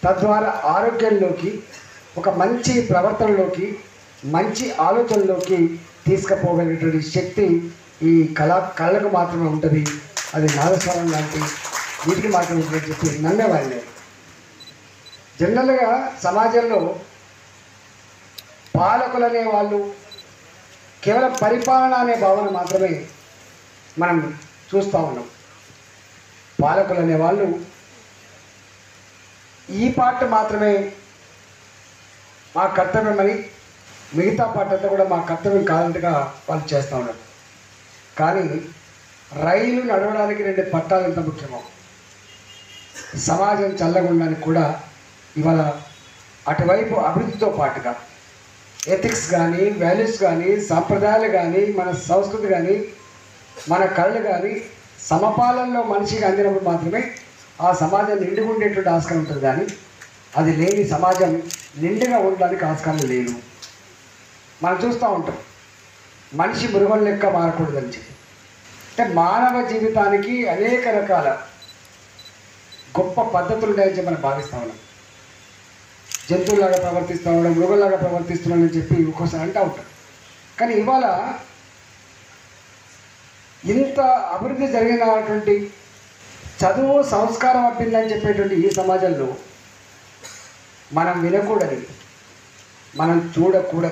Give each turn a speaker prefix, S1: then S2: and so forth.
S1: తద్వారా ఆరోగ్యంలోకి ఒక మంచి ప్రవర్తనలోకి మంచి ఆలోచనలోకి తీసుకుపోగలిగేటువంటి శక్తి ఈ కళా కళలకు మాత్రమే ఉంటుంది అది నాదస్వరం లాంటి వీటికి మాత్రమే ఉంటుందని చెప్పి నమ్మేవాళ్ళే జనరల్గా సమాజంలో పాలకులు అనే వాళ్ళు కేవలం పరిపాలన అనే భావన మాత్రమే మనం చూస్తూ ఉన్నాం పాలకులు అనే వాళ్ళు ఈ పార్ట్ మాత్రమే మా కర్తవ్యమని మిగతా పార్ట్ అంతా కూడా మా కర్తవ్యం కాదంటగా వాళ్ళు చేస్తూ ఉన్నారు కానీ రైలు నడవడానికి రెండు పట్టాలు ఎంత ముఖ్యమో సమాజం చల్లగా ఉండడానికి కూడా ఇవాళ అటువైపు అభివృద్ధితో పాటుగా ఎథిక్స్ కానీ వాల్యూస్ కానీ సాంప్రదాయాలు కానీ మన సంస్కృతి కానీ మన కళలు కానీ సమపాలనలో మనిషికి అందినప్పుడు మాత్రమే ఆ సమాజం నిండుగా ఉండేటువంటి ఆస్కారం ఉంటుంది కానీ అది లేని సమాజం నిండుగా ఉండడానికి ఆస్కారం లేదు మనం చూస్తూ ఉంటాం మనిషి మృగం లెక్క మారకూడదని చెప్పి అంటే మానవ జీవితానికి అనేక రకాల గొప్ప పద్ధతులు ఉన్నాయని చెప్పి మనం భావిస్తూ ఉన్నాం జంతువులాగా ప్రవర్తిస్తూ ఉండడం మృగంలాగా ప్రవర్తిస్తున్నాడని చెప్పి ఒక్కోసారి అంటూ ఉంటాం కానీ ఇవాళ ఇంత అభివృద్ధి జరిగినటువంటి చదువు సంస్కారం అబ్బిందని చెప్పేటువంటి ఈ సమాజంలో మనం వినకూడని మనం చూడకూడదు